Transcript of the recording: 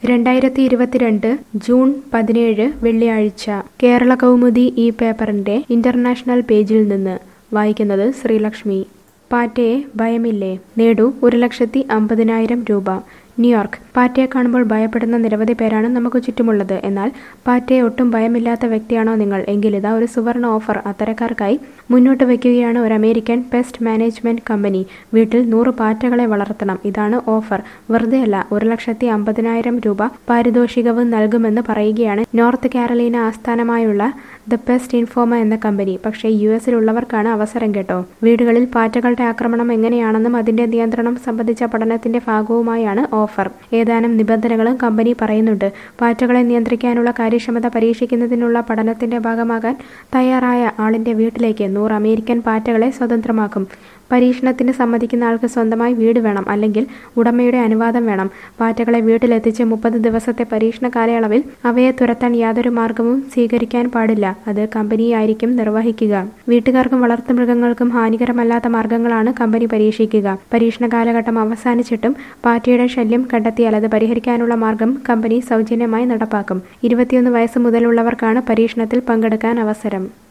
രണ്ടായിരത്തി ഇരുപത്തിരണ്ട് ജൂൺ പതിനേഴ് വെള്ളിയാഴ്ച കേരള കൗമുദി ഈ പേപ്പറിന്റെ ഇന്റർനാഷണൽ പേജിൽ നിന്ന് വായിക്കുന്നത് ശ്രീലക്ഷ്മി പാറ്റയെ ഭയമില്ലേ നേടൂ ഒരു ലക്ഷത്തി അമ്പതിനായിരം രൂപ ന്യൂയോർക്ക് പാറ്റയെ കാണുമ്പോൾ ഭയപ്പെടുന്ന നിരവധി പേരാണ് നമുക്ക് ചുറ്റുമുള്ളത് എന്നാൽ പാറ്റയെ ഒട്ടും ഭയമില്ലാത്ത വ്യക്തിയാണോ നിങ്ങൾ എങ്കിലിതാ ഒരു സുവർണ ഓഫർ അത്തരക്കാർക്കായി മുന്നോട്ട് വയ്ക്കുകയാണ് ഒരു അമേരിക്കൻ പെസ്റ്റ് മാനേജ്മെന്റ് കമ്പനി വീട്ടിൽ നൂറ് പാറ്റകളെ വളർത്തണം ഇതാണ് ഓഫർ വെറുതെയല്ല ഒരു ലക്ഷത്തി അമ്പതിനായിരം രൂപ പാരിതോഷികവും നൽകുമെന്ന് പറയുകയാണ് നോർത്ത് കാരലീന ആസ്ഥാനമായുള്ള ദ പെസ്റ്റ് ഇൻഫോമ എന്ന കമ്പനി പക്ഷേ യു എസിലുള്ളവർക്കാണ് അവസരം കേട്ടോ വീടുകളിൽ പാറ്റകളുടെ ആക്രമണം എങ്ങനെയാണെന്നും അതിന്റെ നിയന്ത്രണം സംബന്ധിച്ച പഠനത്തിന്റെ ഭാഗവുമായാണ് ഓഫർ ഏതാനും നിബന്ധനകളും കമ്പനി പറയുന്നുണ്ട് പാറ്റകളെ നിയന്ത്രിക്കാനുള്ള കാര്യക്ഷമത പരീക്ഷിക്കുന്നതിനുള്ള പഠനത്തിന്റെ ഭാഗമാകാൻ തയ്യാറായ ആളിന്റെ വീട്ടിലേക്ക് നൂറ് അമേരിക്കൻ പാറ്റകളെ സ്വതന്ത്രമാക്കും പരീക്ഷണത്തിന് സമ്മതിക്കുന്ന ആൾക്ക് സ്വന്തമായി വീട് വേണം അല്ലെങ്കിൽ ഉടമയുടെ അനുവാദം വേണം പാറ്റകളെ വീട്ടിലെത്തിച്ച് മുപ്പത് ദിവസത്തെ പരീക്ഷണ കാലയളവിൽ അവയെ തുരത്താൻ യാതൊരു മാർഗവും സ്വീകരിക്കാൻ പാടില്ല അത് കമ്പനിയായിരിക്കും നിർവഹിക്കുക വീട്ടുകാർക്കും വളർത്തുമൃഗങ്ങൾക്കും ഹാനികരമല്ലാത്ത മാർഗങ്ങളാണ് കമ്പനി പരീക്ഷിക്കുക പരീക്ഷണ കാലഘട്ടം അവസാനിച്ചിട്ടും പാറ്റയുടെ ശല്യം കണ്ടെത്തിയാൽ അത് പരിഹരിക്കാനുള്ള മാർഗം കമ്പനി സൗജന്യമായി നടപ്പാക്കും ഇരുപത്തിയൊന്ന് വയസ്സ് മുതലുള്ളവർക്കാണ് പരീക്ഷണത്തിൽ പങ്കെടുക്കാൻ അവസരം